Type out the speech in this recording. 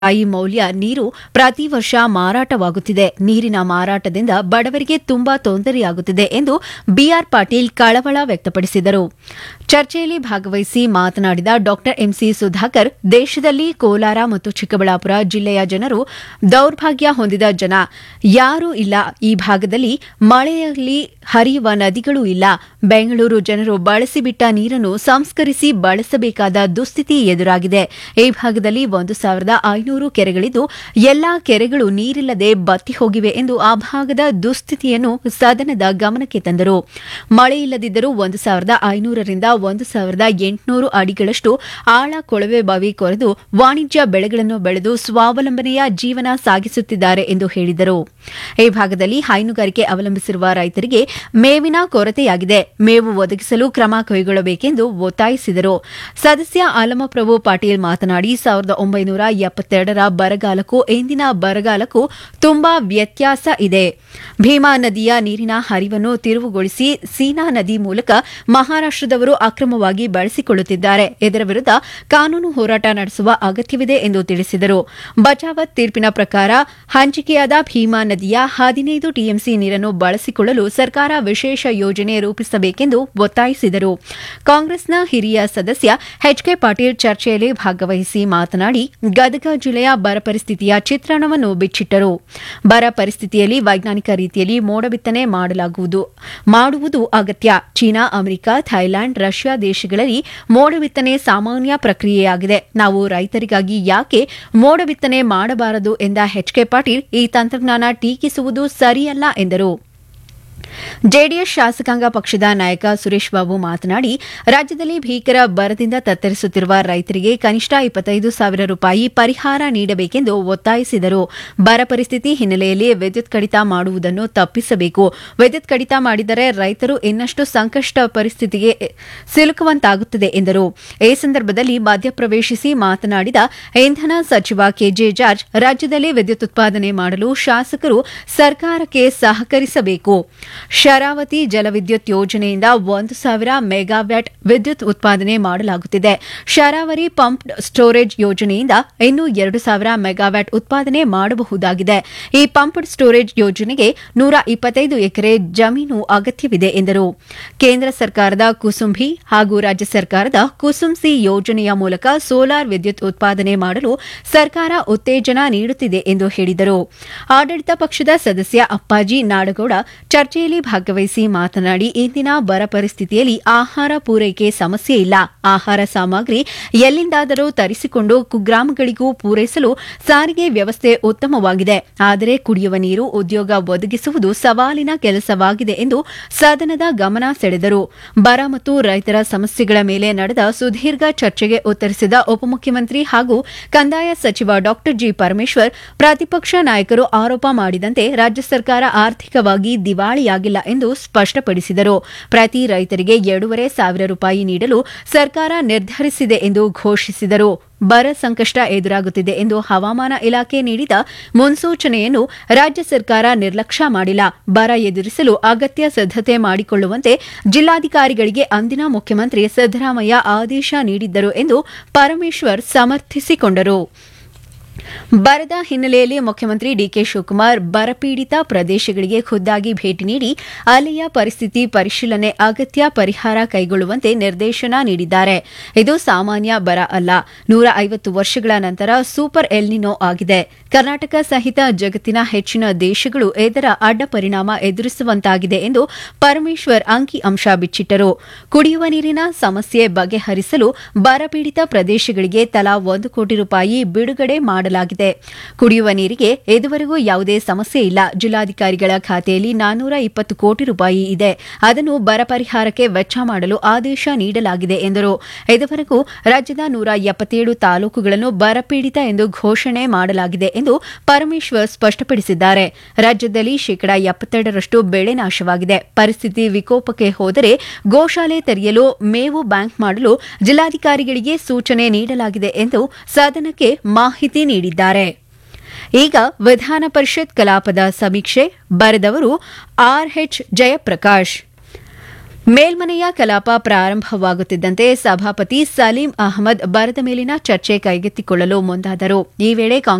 ರೂಪಾಯಿ ಮೌಲ್ಯ ನೀರು ಪ್ರತಿ ವರ್ಷ ಮಾರಾಟವಾಗುತ್ತಿದೆ ನೀರಿನ ಮಾರಾಟದಿಂದ ಬಡವರಿಗೆ ತುಂಬಾ ತೊಂದರೆಯಾಗುತ್ತಿದೆ ಎಂದು ಬಿಆರ್ ಪಾಟೀಲ್ ಕಳವಳ ವ್ಯಕ್ತಪಡಿಸಿದರು ಚರ್ಚೆಯಲ್ಲಿ ಭಾಗವಹಿಸಿ ಮಾತನಾಡಿದ ಡಾ ಎಂಸಿ ಸುಧಾಕರ್ ದೇಶದಲ್ಲಿ ಕೋಲಾರ ಮತ್ತು ಚಿಕ್ಕಬಳ್ಳಾಪುರ ಜಿಲ್ಲೆಯ ಜನರು ದೌರ್ಭಾಗ್ಯ ಹೊಂದಿದ ಜನ ಯಾರೂ ಇಲ್ಲ ಈ ಭಾಗದಲ್ಲಿ ಮಳೆಯಲ್ಲಿ ಹರಿಯುವ ನದಿಗಳೂ ಇಲ್ಲ ಬೆಂಗಳೂರು ಜನರು ಬಳಸಿಬಿಟ್ಟ ನೀರನ್ನು ಸಂಸ್ಕರಿಸಿ ಬಳಸಬೇಕಾದ ದುಸ್ಥಿತಿ ಎದುರಾಗಿದೆ ಈ ಭಾಗದಲ್ಲಿ ಒಂದು ಸಾವಿರದ ಐನೂರು ಕೆರೆಗಳಿದ್ದು ಎಲ್ಲಾ ಕೆರೆಗಳು ನೀರಿಲ್ಲದೆ ಬತ್ತಿ ಹೋಗಿವೆ ಎಂದು ಆ ಭಾಗದ ದುಸ್ಥಿತಿಯನ್ನು ಸದನದ ಗಮನಕ್ಕೆ ತಂದರು ಮಳೆ ಇಲ್ಲದಿದ್ದರೂ ಒಂದು ಸಾವಿರದ ಐನೂರರಿಂದ ಒಂದು ಸಾವಿರದ ಎಂಟುನೂರು ಅಡಿಗಳಷ್ಟು ಆಳ ಕೊಳವೆ ಬಾವಿ ಕೊರೆದು ವಾಣಿಜ್ಯ ಬೆಳೆಗಳನ್ನು ಬೆಳೆದು ಸ್ವಾವಲಂಬನೆಯ ಜೀವನ ಸಾಗಿಸುತ್ತಿದ್ದಾರೆ ಎಂದು ಹೇಳಿದರು ಈ ಭಾಗದಲ್ಲಿ ಹೈನುಗಾರಿಕೆ ಅವಲಂಬಿಸಿರುವ ರೈತರಿಗೆ ಮೇವಿನ ಕೊರತೆಯಾಗಿದೆ ಮೇವು ಒದಗಿಸಲು ಕ್ರಮ ಕೈಗೊಳ್ಳಬೇಕೆಂದು ಒತ್ತಾಯಿಸಿದರು ಸದಸ್ಯ ಆಲಮಪ್ರಭು ಪಾಟೀಲ್ ಮಾತನಾಡಿ ಸಾವಿರದ ಒಂಬೈನೂರ ಎಪ್ಪತ್ತೆರಡರ ಬರಗಾಲಕ್ಕೂ ಇಂದಿನ ಬರಗಾಲಕ್ಕೂ ತುಂಬಾ ವ್ಯತ್ಯಾಸ ಇದೆ ಭೀಮಾ ನದಿಯ ನೀರಿನ ಹರಿವನ್ನು ತಿರುವುಗೊಳಿಸಿ ಸೀನಾ ನದಿ ಮೂಲಕ ಮಹಾರಾಷ್ಟದವರು ಅಕ್ರಮವಾಗಿ ಬಳಸಿಕೊಳ್ಳುತ್ತಿದ್ದಾರೆ ಇದರ ವಿರುದ್ಧ ಕಾನೂನು ಹೋರಾಟ ನಡೆಸುವ ಅಗತ್ಯವಿದೆ ಎಂದು ತಿಳಿಸಿದರು ಬಚಾವತ್ ತೀರ್ಪಿನ ಪ್ರಕಾರ ಹಂಚಿಕೆಯಾದ ಭೀಮಾ ನದಿಯ ಹದಿನೈದು ಟಿಎಂಸಿ ನೀರನ್ನು ಬಳಸಿಕೊಳ್ಳಲು ಸರ್ಕಾರ ವಿಶೇಷ ಯೋಜನೆ ರೂಪಿಸಬೇಕೆಂದು ಒತ್ತಾಯಿಸಿದರು ಕಾಂಗ್ರೆಸ್ನ ಹಿರಿಯ ಸದಸ್ಯ ಎಚ್ಕೆ ಪಾಟೀಲ್ ಚರ್ಚೆಯಲ್ಲಿ ಭಾಗವಹಿಸಿ ಮಾತನಾಡಿ ಗದಗ ಜಿಲ್ಲೆಯ ಬರ ಪರಿಸ್ಥಿತಿಯ ಚಿತ್ರಣವನ್ನು ಬಿಚ್ಚಿಟ್ಟರು ಬರ ಪರಿಸ್ಥಿತಿಯಲ್ಲಿ ವೈಜ್ಞಾನಿಕ ರೀತಿಯಲ್ಲಿ ಮೋಡ ಬಿತ್ತನೆ ಮಾಡಲಾಗುವುದು ಮಾಡುವುದು ಅಗತ್ಯ ಚೀನಾ ಅಮೆರಿಕ ಥೈಲ್ಯಾಂಡ್ ರಷ್ಯಾ ದೇಶಗಳಲ್ಲಿ ಮೋಡ ಬಿತ್ತನೆ ಸಾಮಾನ್ಯ ಪ್ರಕ್ರಿಯೆಯಾಗಿದೆ ನಾವು ರೈತರಿಗಾಗಿ ಯಾಕೆ ಮೋಡ ಬಿತ್ತನೆ ಮಾಡಬಾರದು ಎಂದ ಎಚ್ಕೆ ಪಾಟೀಲ್ ಈ ತಂತ್ರಜ್ಞಾನ ಟೀಕಿಸುವುದು ಸರಿಯಲ್ಲ ಎಂದರು ಜೆಡಿಎಸ್ ಶಾಸಕಾಂಗ ಪಕ್ಷದ ನಾಯಕ ಸುರೇಶ್ ಬಾಬು ಮಾತನಾಡಿ ರಾಜ್ಯದಲ್ಲಿ ಭೀಕರ ಬರದಿಂದ ತತ್ತರಿಸುತ್ತಿರುವ ರೈತರಿಗೆ ಕನಿಷ್ಠ ಇಪ್ಪತ್ತೈದು ಸಾವಿರ ರೂಪಾಯಿ ಪರಿಹಾರ ನೀಡಬೇಕೆಂದು ಒತ್ತಾಯಿಸಿದರು ಬರ ಪರಿಸ್ಥಿತಿ ಹಿನ್ನೆಲೆಯಲ್ಲಿ ವಿದ್ಯುತ್ ಕಡಿತ ಮಾಡುವುದನ್ನು ತಪ್ಪಿಸಬೇಕು ವಿದ್ಯುತ್ ಕಡಿತ ಮಾಡಿದರೆ ರೈತರು ಇನ್ನಷ್ಟು ಸಂಕಷ್ಟ ಪರಿಸ್ಥಿತಿಗೆ ಸಿಲುಕುವಂತಾಗುತ್ತದೆ ಎಂದರು ಈ ಸಂದರ್ಭದಲ್ಲಿ ಮಧ್ಯಪ್ರವೇಶಿಸಿ ಮಾತನಾಡಿದ ಇಂಧನ ಸಚಿವ ಕೆಜೆ ಜಾರ್ಜ್ ರಾಜ್ಯದಲ್ಲಿ ವಿದ್ಯುತ್ ಉತ್ಪಾದನೆ ಮಾಡಲು ಶಾಸಕರು ಸರ್ಕಾರಕ್ಕೆ ಸಹಕರಿಸಬೇಕು ಶರಾವತಿ ಜಲವಿದ್ಯುತ್ ಯೋಜನೆಯಿಂದ ಒಂದು ಸಾವಿರ ಮೆಗಾವ್ಯಾಟ್ ವಿದ್ಯುತ್ ಉತ್ಪಾದನೆ ಮಾಡಲಾಗುತ್ತಿದೆ ಶರಾವರಿ ಪಂಪ್ ಸ್ಟೋರೇಜ್ ಯೋಜನೆಯಿಂದ ಇನ್ನೂ ಎರಡು ಸಾವಿರ ಮೆಗಾವ್ಯಾಟ್ ಉತ್ಪಾದನೆ ಮಾಡಬಹುದಾಗಿದೆ ಈ ಪಂಪ್ಡ್ ಸ್ಟೋರೇಜ್ ಯೋಜನೆಗೆ ನೂರ ಇಪ್ಪತ್ತೈದು ಎಕರೆ ಜಮೀನು ಅಗತ್ಯವಿದೆ ಎಂದರು ಕೇಂದ್ರ ಸರ್ಕಾರದ ಕುಸುಂಬಿ ಹಾಗೂ ರಾಜ್ಯ ಸರ್ಕಾರದ ಕುಸುಂಸಿ ಯೋಜನೆಯ ಮೂಲಕ ಸೋಲಾರ್ ವಿದ್ಯುತ್ ಉತ್ಪಾದನೆ ಮಾಡಲು ಸರ್ಕಾರ ಉತ್ತೇಜನ ನೀಡುತ್ತಿದೆ ಎಂದು ಹೇಳಿದರು ಆಡಳಿತ ಪಕ್ಷದ ಸದಸ್ಯ ಅಪ್ಪಾಜಿ ನಾಡಗೌಡ ಚರ್ಚೆಯಲ್ಲಿ ಭಾಗವಹಿಸಿ ಮಾತನಾಡಿ ಇಂದಿನ ಬರ ಪರಿಸ್ಥಿತಿಯಲ್ಲಿ ಆಹಾರ ಪೂರೈಕೆ ಸಮಸ್ಯೆ ಇಲ್ಲ ಆಹಾರ ಸಾಮಗ್ರಿ ಎಲ್ಲಿಂದಾದರೂ ತರಿಸಿಕೊಂಡು ಕುಗ್ರಾಮಗಳಿಗೂ ಪೂರೈಸಲು ಸಾರಿಗೆ ವ್ಯವಸ್ಥೆ ಉತ್ತಮವಾಗಿದೆ ಆದರೆ ಕುಡಿಯುವ ನೀರು ಉದ್ಯೋಗ ಒದಗಿಸುವುದು ಸವಾಲಿನ ಕೆಲಸವಾಗಿದೆ ಎಂದು ಸದನದ ಗಮನ ಸೆಳೆದರು ಬರ ಮತ್ತು ರೈತರ ಸಮಸ್ಯೆಗಳ ಮೇಲೆ ನಡೆದ ಸುದೀರ್ಘ ಚರ್ಚೆಗೆ ಉತ್ತರಿಸಿದ ಉಪಮುಖ್ಯಮಂತ್ರಿ ಹಾಗೂ ಕಂದಾಯ ಸಚಿವ ಡಾ ಜಿ ಪರಮೇಶ್ವರ್ ಪ್ರತಿಪಕ್ಷ ನಾಯಕರು ಆರೋಪ ಮಾಡಿದಂತೆ ರಾಜ್ಯ ಸರ್ಕಾರ ಆರ್ಥಿಕವಾಗಿ ದಿವಾಳಿಯಾಗಿಲ್ಲ ಎಂದು ಸ್ಪಷ್ಟಪಡಿಸಿದರು ಪ್ರತಿ ರೈತರಿಗೆ ಎರಡೂವರೆ ಸಾವಿರ ರೂಪಾಯಿ ನೀಡಲು ಸರ್ಕಾರ ನಿರ್ಧರಿಸಿದೆ ಎಂದು ಘೋಷಿಸಿದರು ಬರ ಸಂಕಷ್ಟ ಎದುರಾಗುತ್ತಿದೆ ಎಂದು ಹವಾಮಾನ ಇಲಾಖೆ ನೀಡಿದ ಮುನ್ಸೂಚನೆಯನ್ನು ರಾಜ್ಯ ಸರ್ಕಾರ ನಿರ್ಲಕ್ಷ್ಯ ಮಾಡಿಲ್ಲ ಬರ ಎದುರಿಸಲು ಅಗತ್ಯ ಸಿದ್ದತೆ ಮಾಡಿಕೊಳ್ಳುವಂತೆ ಜಿಲ್ಲಾಧಿಕಾರಿಗಳಿಗೆ ಅಂದಿನ ಮುಖ್ಯಮಂತ್ರಿ ಸಿದ್ದರಾಮಯ್ಯ ಆದೇಶ ನೀಡಿದ್ದರು ಎಂದು ಪರಮೇಶ್ವರ್ ಸಮರ್ಥಿಸಿಕೊಂಡರು ಬರದ ಹಿನ್ನೆಲೆಯಲ್ಲಿ ಮುಖ್ಯಮಂತ್ರಿ ಡಿಕೆ ಶಿವಕುಮಾರ್ ಬರಪೀಡಿತ ಪ್ರದೇಶಗಳಿಗೆ ಖುದ್ದಾಗಿ ಭೇಟಿ ನೀಡಿ ಅಲ್ಲಿಯ ಪರಿಸ್ಥಿತಿ ಪರಿಶೀಲನೆ ಅಗತ್ಯ ಪರಿಹಾರ ಕೈಗೊಳ್ಳುವಂತೆ ನಿರ್ದೇಶನ ನೀಡಿದ್ದಾರೆ ಇದು ಸಾಮಾನ್ಯ ಬರ ಅಲ್ಲ ನೂರ ಐವತ್ತು ವರ್ಷಗಳ ನಂತರ ಸೂಪರ್ ಎಲ್ನಿನೋ ಆಗಿದೆ ಕರ್ನಾಟಕ ಸಹಿತ ಜಗತ್ತಿನ ಹೆಚ್ಚಿನ ದೇಶಗಳು ಇದರ ಅಡ್ಡ ಪರಿಣಾಮ ಎದುರಿಸುವಂತಾಗಿದೆ ಎಂದು ಪರಮೇಶ್ವರ್ ಅಂಕಿ ಅಂಶ ಬಿಚ್ಚಿಟ್ಟರು ಕುಡಿಯುವ ನೀರಿನ ಸಮಸ್ಯೆ ಬಗೆಹರಿಸಲು ಬರಪೀಡಿತ ಪ್ರದೇಶಗಳಿಗೆ ತಲಾ ಒಂದು ಕೋಟಿ ರೂಪಾಯಿ ಬಿಡುಗಡೆ ಮಾಡಲಾಗಿದೆ ಕುಡಿಯುವ ನೀರಿಗೆ ಇದುವರೆಗೂ ಯಾವುದೇ ಸಮಸ್ಯೆ ಇಲ್ಲ ಜಿಲ್ಲಾಧಿಕಾರಿಗಳ ಖಾತೆಯಲ್ಲಿ ನಾನ್ನೂರ ಇಪ್ಪತ್ತು ಕೋಟಿ ರೂಪಾಯಿ ಇದೆ ಅದನ್ನು ಬರ ಪರಿಹಾರಕ್ಕೆ ವೆಚ್ಚ ಮಾಡಲು ಆದೇಶ ನೀಡಲಾಗಿದೆ ಎಂದರು ಇದುವರೆಗೂ ರಾಜ್ಯದ ನೂರ ಎಪ್ಪತ್ತೇಳು ತಾಲೂಕುಗಳನ್ನು ಬರಪೀಡಿತ ಎಂದು ಘೋಷಣೆ ಮಾಡಲಾಗಿದೆ ಎಂದು ಪರಮೇಶ್ವರ್ ಸ್ಪಷ್ಟಪಡಿಸಿದ್ದಾರೆ ರಾಜ್ಯದಲ್ಲಿ ಶೇಕಡಾ ಎಪ್ಪತ್ತೆರಡರಷ್ಟು ಬೆಳೆ ನಾಶವಾಗಿದೆ ಪರಿಸ್ಥಿತಿ ವಿಕೋಪಕ್ಕೆ ಹೋದರೆ ಗೋಶಾಲೆ ತೆರೆಯಲು ಮೇವು ಬ್ಯಾಂಕ್ ಮಾಡಲು ಜಿಲ್ಲಾಧಿಕಾರಿಗಳಿಗೆ ಸೂಚನೆ ನೀಡಲಾಗಿದೆ ಎಂದು ಸದನಕ್ಕೆ ಮಾಹಿತಿ ನೀಡಿದ್ದಾರೆ ಈಗ ವಿಧಾನ ಪರಿಷತ್ ಕಲಾಪದ ಸಮೀಕ್ಷೆ ಬರೆದವರು ಆರ್ಎಚ್ ಜಯಪ್ರಕಾಶ್ ಮೇಲ್ಮನೆಯ ಕಲಾಪ ಪ್ರಾರಂಭವಾಗುತ್ತಿದ್ದಂತೆ ಸಭಾಪತಿ ಸಲೀಂ ಅಹಮದ್ ಬರದ ಮೇಲಿನ ಚರ್ಚೆ ಕೈಗೆತ್ತಿಕೊಳ್ಳಲು ಮುಂದಾದರು ಈ ವೇಳೆ